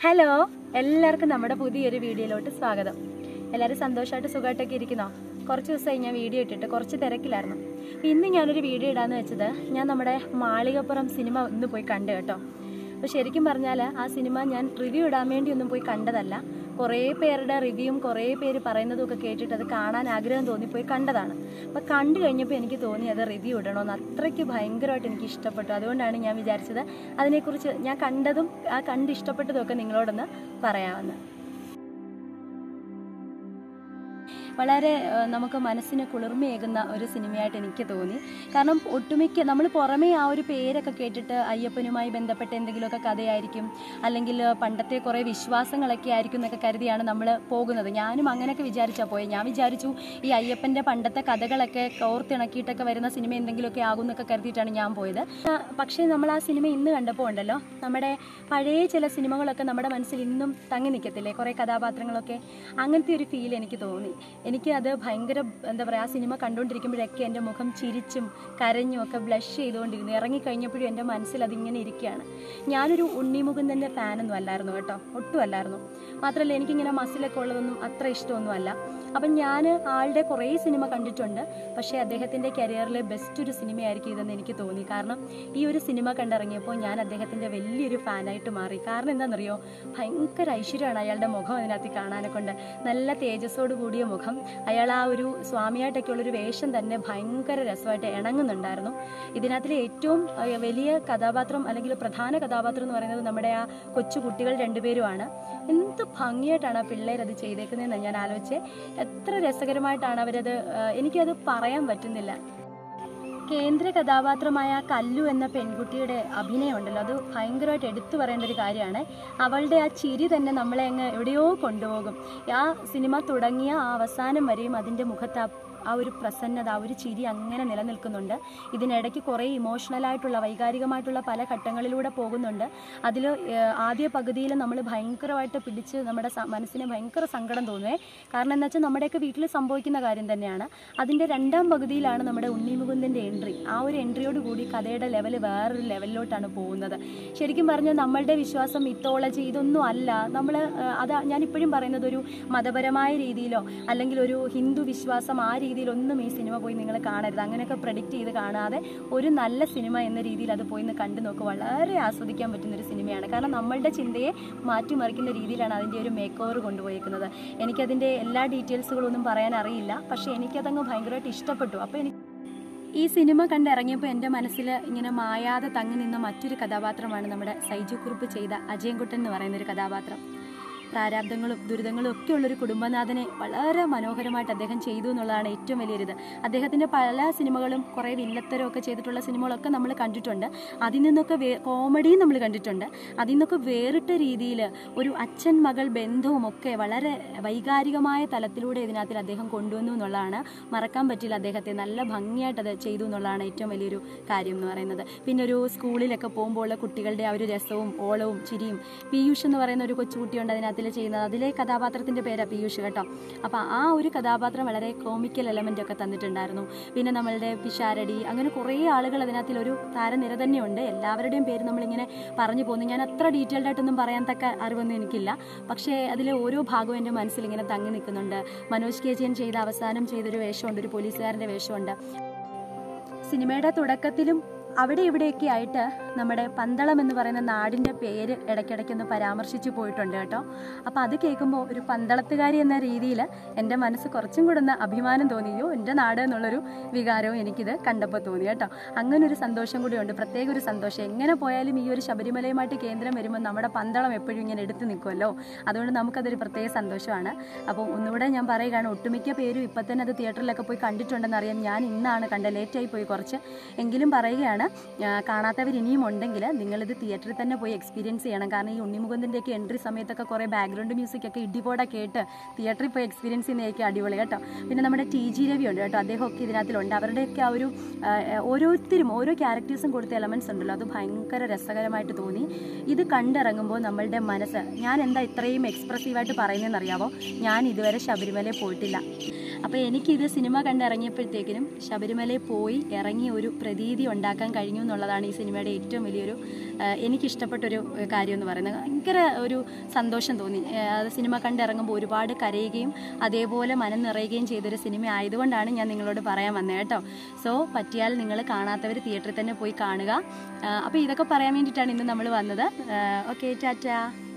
hello എല്ലാവർക്കും നമ്മുടെ പുതിയൊരു വീഡിയോയിലോട്ട് സ്വാഗതം എല്ലാവരും സന്തോഷമായിട്ട് സുഖമായിട്ടൊക്കെ ഇരിക്കുന്നോ കുറച്ച് ദിവസമായി ഞാൻ വീഡിയോ ഇട്ടിട്ട് കുറച്ച് തിരക്കിലായിരുന്നു ഇന്ന് ഞാനൊരു വീഡിയോ ഇടാന്ന് വെച്ചത് ഞാൻ നമ്മുടെ മാളികപ്പുറം സിനിമ ഒന്ന് പോയി കണ്ടു കേട്ടോ അപ്പോൾ ശരിക്കും പറഞ്ഞാൽ ആ സിനിമ ഞാൻ റിവ്യൂ ഇടാൻ വേണ്ടി ഒന്നും പോയി കണ്ടതല്ല കുറേ പേരുടെ റിവ്യൂവും കുറേ പേര് പറയുന്നതും ഒക്കെ കേട്ടിട്ട് അത് കാണാൻ ആഗ്രഹം തോന്നിപ്പോയി കണ്ടതാണ് അപ്പോൾ കണ്ടു കഴിഞ്ഞപ്പോൾ എനിക്ക് തോന്നി അത് റിവ്യൂ ഇടണമെന്ന് അത്രയ്ക്ക് ഭയങ്കരമായിട്ട് എനിക്ക് ഇഷ്ടപ്പെട്ടു അതുകൊണ്ടാണ് ഞാൻ വിചാരിച്ചത് അതിനെക്കുറിച്ച് ഞാൻ കണ്ടതും ആ കണ്ട് ഇഷ്ടപ്പെട്ടതും ഒക്കെ നിങ്ങളോടൊന്ന് പറയാമെന്ന് വളരെ ഏഹ്, നമുക്ക് മനസ്സിന് കുളിർമയേകുന്ന ഒരു സിനിമയായിട്ട് എനിക്ക് തോന്നി കാരണം ഒട്ടുമിക്ക നമ്മൾ പുറമേ ആ ഒരു പേരൊക്കെ കേട്ടിട്ട് അയ്യപ്പനുമായി ബന്ധപ്പെട്ട എന്തെങ്കിലുമൊക്കെ കഥയായിരിക്കും അല്ലെങ്കിൽ പണ്ടത്തെ കുറേ വിശ്വാസങ്ങളൊക്കെ ആയിരിക്കും എന്നൊക്കെ കരുതിയാണ് നമ്മൾ പോകുന്നത് ഞാനും അങ്ങനെയൊക്കെ വിചാരിച്ചാൽ പോയത് ഞാൻ വിചാരിച്ചു ഈ അയ്യപ്പൻ്റെ പണ്ടത്തെ കഥകളൊക്കെ കോർത്തിണക്കിയിട്ടൊക്കെ വരുന്ന സിനിമ എന്തെങ്കിലുമൊക്കെ ആകും എന്നൊക്കെ കരുതിയിട്ടാണ് ഞാൻ പോയത് ആ, പക്ഷേ നമ്മൾ ആ സിനിമ ഇന്ന് കണ്ടപ്പോൾ ഉണ്ടല്ലോ നമ്മുടെ പഴയ ചില സിനിമകളൊക്കെ നമ്മുടെ മനസ്സിൽ ഇന്നും തങ്ങി നിൽക്കത്തില്ലേ കുറേ കഥാപാത്രങ്ങളൊക്കെ അങ്ങനത്തെ ഒരു ഫീൽ എനിക്ക് തോന്നി എനിക്ക് അത് ഭയങ്കര എന്താ പറയുക ആ സിനിമ കണ്ടുകൊണ്ടിരിക്കുമ്പോഴൊക്കെ എൻ്റെ മുഖം ചിരിച്ചും കരഞ്ഞും ഒക്കെ ബ്ലഷ് ചെയ്തുകൊണ്ടിരുന്നു ഇറങ്ങിക്കഴിഞ്ഞപ്പോഴും എൻ്റെ മനസ്സിൽ അതിങ്ങനെ ഇരിക്കുകയാണ് ഞാനൊരു ഉണ്ണിമുകുന്ദൻ്റെ ഫാനൊന്നും അല്ലായിരുന്നു കേട്ടോ ഒട്ടും അല്ലായിരുന്നു മാത്രമല്ല എനിക്കിങ്ങനെ മസിലൊക്കെ ഉള്ളതൊന്നും അത്ര ഇഷ്ടമൊന്നും അല്ല അപ്പം ഞാൻ ആളുടെ കുറേ സിനിമ കണ്ടിട്ടുണ്ട് പക്ഷേ അദ്ദേഹത്തിൻ്റെ കരിയറിലെ ബെസ്റ്റ് ഒരു സിനിമയായിരിക്കും ഇതെന്ന് എനിക്ക് തോന്നി കാരണം ഈ ഒരു സിനിമ കണ്ടിറങ്ങിയപ്പോൾ ഞാൻ അദ്ദേഹത്തിൻ്റെ വലിയൊരു ഫാനായിട്ട് മാറി കാരണം എന്താണെന്നറിയോ ഭയങ്കര ഐശ്വര്യമാണ് അയാളുടെ മുഖം അതിനകത്ത് കാണാനെ കൊണ്ട് നല്ല തേജസ്സോട് കൂടിയ മുഖം അയാൾ ആ ഒരു സ്വാമിയായിട്ടൊക്കെ ഉള്ളൊരു വേഷം തന്നെ ഭയങ്കര രസമായിട്ട് ഇണങ്ങുന്നുണ്ടായിരുന്നു ഇതിനകത്തിലെ ഏറ്റവും അഹ്, വലിയ കഥാപാത്രം അല്ലെങ്കിൽ പ്രധാന കഥാപാത്രം എന്ന് പറയുന്നത് നമ്മുടെ ആ കൊച്ചു കുട്ടികൾ രണ്ടുപേരുമാണ് എന്ത് ഭംഗിയായിട്ടാണ് ആ പിള്ളേരത് ചെയ്തേക്കുന്നതെന്ന് ഞാൻ ആലോചിച്ച് എത്ര രസകരമായിട്ടാണ് അവരത് ആഹ്, എനിക്കത് പറയാൻ പറ്റുന്നില്ല കേന്ദ്ര കഥാപാത്രമായ കല്ലു എന്ന പെൺകുട്ടിയുടെ അഭിനയം ഉണ്ടല്ലോ അത് ഭയങ്കരമായിട്ട് എടുത്തു പറയേണ്ട ഒരു കാര്യമാണ് അവളുടെ ആ ചിരി തന്നെ നമ്മളെ അങ്ങ് എവിടെയോ കൊണ്ടുപോകും ആ സിനിമ തുടങ്ങിയ ആ അവസാനം വരെയും അതിൻ്റെ മുഖത്ത് ആ ആ ഒരു പ്രസന്നത ആ ഒരു ചിരി അങ്ങനെ നിലനിൽക്കുന്നുണ്ട് ഇതിനിടയ്ക്ക് കുറേ ഇമോഷണലായിട്ടുള്ള വൈകാരികമായിട്ടുള്ള പല ഘട്ടങ്ങളിലൂടെ പോകുന്നുണ്ട് അതിൽ ആദ്യ പകുതിയിൽ നമ്മൾ ഭയങ്കരമായിട്ട് പിടിച്ച് നമ്മുടെ സ- മനസ്സിന് ഭയങ്കര സങ്കടം തോന്നുവേ കാരണം എന്താ വെച്ചാൽ നമ്മുടെയൊക്കെ വീട്ടിൽ സംഭവിക്കുന്ന കാര്യം തന്നെയാണ് അതിൻ്റെ രണ്ടാം പകുതിയിലാണ് നമ്മുടെ ഉണ്ണിമുകുന്ദൻ്റെ എൻട്രി ആ ഒരു എൻട്രിയോട് കൂടി കഥയുടെ ലെവൽ വേറൊരു ലെവലിലോട്ടാണ് പോകുന്നത് ശരിക്കും പറഞ്ഞാൽ നമ്മളുടെ വിശ്വാസം മിത്തോളജി ഇതൊന്നും അല്ല നമ്മൾ അത് ഞാനിപ്പോഴും പറയുന്നത് ഒരു മതപരമായ രീതിയിലോ അല്ലെങ്കിൽ ഒരു ഹിന്ദു വിശ്വാസം ആ രീതിയിലൊന്നും ഈ സിനിമ പോയി നിങ്ങൾ കാണരുത് അങ്ങനെയൊക്കെ പ്രഡിക്റ്റ് ചെയ്ത് കാണാതെ ഒരു നല്ല സിനിമ എന്ന രീതിയിൽ അത് പോയി ഒന്ന് കണ്ടു നോക്കുക വളരെ ആസ്വദിക്കാൻ പറ്റുന്ന ഒരു സിനിമയാണ് കാരണം നമ്മളുടെ ചിന്തയെ മാറ്റിമറിക്കുന്ന രീതിയിലാണ് അതിൻ്റെ ഒരു മേക്ക് ഓവർ കൊണ്ടുപോയിരിക്കുന്നത് എനിക്കതിൻ്റെ എല്ലാ ഡീറ്റെയിൽസുകളൊന്നും പറയാൻ അറിയില്ല പക്ഷേ എനിക്കതങ്ങ് ഭയങ്കരമായിട്ട് ഇഷ്ടപ്പെട്ടു അപ്പോൾ എനിക്ക് ഈ സിനിമ കണ്ടിറങ്ങിയപ്പോൾ എൻ്റെ മനസ്സിൽ ഇങ്ങനെ മായാതെ തങ്ങി നിന്ന മറ്റൊരു കഥാപാത്രമാണ് നമ്മുടെ സൈജു കുറുപ്പ് ചെയ്ത അജയൻകുട്ടൻ എന്ന് പറയുന്ന ഒരു കഥാപാത്രം പ്രാരാബ്ദങ്ങളും ദുരിതങ്ങളും ഒക്കെ ഉള്ളൊരു കുടുംബനാഥനെ വളരെ മനോഹരമായിട്ട് അദ്ദേഹം ചെയ്തു എന്നുള്ളതാണ് ഏറ്റവും വലിയൊരിത് അദ്ദേഹത്തിൻ്റെ പല സിനിമകളും കുറേ വില്ലത്തരം ഒക്കെ ചെയ്തിട്ടുള്ള സിനിമകളൊക്കെ നമ്മൾ കണ്ടിട്ടുണ്ട് അതിൽ നിന്നൊക്കെ വേ കോമഡിയും നമ്മൾ കണ്ടിട്ടുണ്ട് അതിൽ നിന്നൊക്കെ വേറിട്ട രീതിയിൽ ഒരു അച്ഛൻ മകൾ ബന്ധവും ഒക്കെ വളരെ വൈകാരികമായ തലത്തിലൂടെ ഇതിനകത്തിൽ അദ്ദേഹം കൊണ്ടുവന്നു എന്നുള്ളതാണ് മറക്കാൻ പറ്റില്ല അദ്ദേഹത്തെ നല്ല ഭംഗിയായിട്ട് അത് ചെയ്തു എന്നുള്ളതാണ് ഏറ്റവും വലിയൊരു കാര്യം എന്ന് പറയുന്നത് പിന്നെ ഒരു സ്കൂളിലൊക്കെ പോകുമ്പോൾ ഉള്ള കുട്ടികളുടെ ആ ഒരു രസവും ഓളവും ചിരിയും പീയൂഷ് എന്ന് പറയുന്ന ഒരു കൊച്ചുകുട്ടിയുണ്ട് അതിനകത്തിൽ ചെയ്യുന്നത് അതിലെ കഥാപാത്രത്തിൻ്റെ പേരാണ് പീയൂഷ് കേട്ടോ അപ്പോൾ ആ ഒരു കഥാപാത്രം വളരെ കോമിക്കൽ എലമെൻ്റ് ഒക്കെ തന്നിട്ടുണ്ടായിരുന്നു പിന്നെ നമ്മളുടെ പിഷാരടി അങ്ങനെ കുറേ ആളുകൾ അതിനകത്തിൽ ഒരു താരനിര തന്നെയുണ്ട് എല്ലാവരുടെയും പേര് നമ്മളിങ്ങനെ പറഞ്ഞു പോകുന്നു ഞാൻ അത്ര ഡീറ്റെയിൽഡ് ആയിട്ടൊന്നും പറയാൻ തക്ക അറിവൊന്നും എനിക്കില്ല പക്ഷേ അതിലെ ഓരോ ഭാഗവും എൻ്റെ മനസ്സിൽ ഇങ്ങനെ തങ്ങി നിൽക്കുന്നുണ്ട് മനോജ് കെ ജിയൻ ചെയ്ത അവസാനം ചെയ്തൊരു വേഷമുണ്ട് ഒരു പോലീസുകാരൻ്റെ വേഷമുണ്ട് സിനിമയുടെ തുടക്കത്തിലും അവിടെ ഇവിടെയൊക്കെ ആയിട്ട് നമ്മുടെ പന്തളം എന്ന് പറയുന്ന നാടിൻ്റെ പേര് ഇടയ്ക്കിടയ്ക്കൊന്ന് പരാമർശിച്ചു പോയിട്ടുണ്ട് കേട്ടോ അപ്പോൾ അത് കേൾക്കുമ്പോൾ ഒരു പന്തളത്തുകാരി എന്ന രീതിയിൽ എൻ്റെ മനസ്സ് കുറച്ചും കൂടെ ഒന്ന് അഭിമാനം തോന്നിയോ എൻ്റെ നാട് എന്നുള്ളൊരു വികാരവും എനിക്കിത് കണ്ടപ്പോൾ തോന്നി കേട്ടോ അങ്ങനെ ഒരു സന്തോഷം കൂടിയുണ്ട് പ്രത്യേക ഒരു സന്തോഷം എങ്ങനെ പോയാലും ഈ ഒരു ശബരിമലയുമായിട്ട് കേന്ദ്രം വരുമ്പോൾ നമ്മുടെ പന്തളം എപ്പോഴും ഇങ്ങനെ എടുത്തു നിൽക്കുമല്ലോ അതുകൊണ്ട് നമുക്കതൊരു പ്രത്യേക സന്തോഷമാണ് അപ്പോൾ ഒന്നുകൂടെ ഞാൻ പറയുകയാണ് ഒട്ടുമിക്ക പേരും ഇപ്പം തന്നെ അത് തിയേറ്ററിലൊക്കെ പോയി കണ്ടിട്ടുണ്ടെന്ന് അറിയാം ഞാൻ ഇന്നാണ് കണ്ടത് ലേറ്റായി പോയി കുറച്ച് എങ്കിലും പറയുകയാണ് ആ, കാണാത്തവർ ഇനിയും ഉണ്ടെങ്കിൽ നിങ്ങളിത് തിയേറ്ററിൽ തന്നെ പോയി എക്സ്പീരിയൻസ് ചെയ്യണം കാരണം ഈ ഉണ്ണിമുകുന്ദൻ്റെയൊക്കെ എൻട്രി സമയത്തൊക്കെ കുറേ ബാക്ക്ഗ്രൗണ്ട് മ്യൂസിക് ഒക്കെ ഇടിപോടെ കേട്ട് തിയേറ്ററിൽ പോയി എക്സ്പീരിയൻസ് ചെയ്യുന്നതൊക്കെ അടിപൊളി കേട്ടോ പിന്നെ നമ്മുടെ ടി ജി രവി ഉണ്ട് കേട്ടോ അദ്ദേഹമൊക്കെ ഇതിനകത്തിലുണ്ട് അവരുടെയൊക്കെ ആ ഒരു ആ, ഓരോരുത്തരും ഓരോ ക്യാരക്ടേഴ്സും കൊടുത്ത എലമെൻസ് ഉണ്ടല്ലോ അത് ഭയങ്കര രസകരമായിട്ട് തോന്നി ഇത് കണ്ടിറങ്ങുമ്പോൾ നമ്മളുടെ മനസ്സ് ഞാൻ എന്താ ഇത്രയും എക്സ്പ്രസീവായിട്ട് പറയുന്നതെന്ന് അറിയാമോ ഞാൻ ഇതുവരെ ശബരിമലയിൽ പോയിട്ടില്ല അപ്പോൾ എനിക്കിത് സിനിമ കണ്ടിറങ്ങിയപ്പോഴത്തേക്കിനും ശബരിമലയിൽ പോയി ഇറങ്ങി ഒരു പ്രതീതി ഉണ്ടാക്കാൻ കഴിഞ്ഞു എന്നുള്ളതാണ് ഈ സിനിമയുടെ ഏറ്റവും വലിയൊരു ആ, എനിക്കിഷ്ടപ്പെട്ടൊരു കാര്യം എന്ന് പറയുന്നത് ഭയങ്കര ഒരു സന്തോഷം തോന്നി ആ, അത് സിനിമ കണ്ടിറങ്ങുമ്പോൾ ഒരുപാട് കരയുകയും അതേപോലെ മനം നിറയുകയും ചെയ്തൊരു സിനിമ ആയതുകൊണ്ടാണ് ഞാൻ നിങ്ങളോട് പറയാൻ വന്നത് കേട്ടോ സോ പറ്റിയാൽ നിങ്ങൾ കാണാത്തവർ തിയേറ്ററിൽ തന്നെ പോയി കാണുക അപ്പോൾ ഇതൊക്കെ പറയാൻ വേണ്ടിയിട്ടാണ് ഇന്ന് നമ്മൾ വന്നത് ഓക്കെ ടാറ്റാ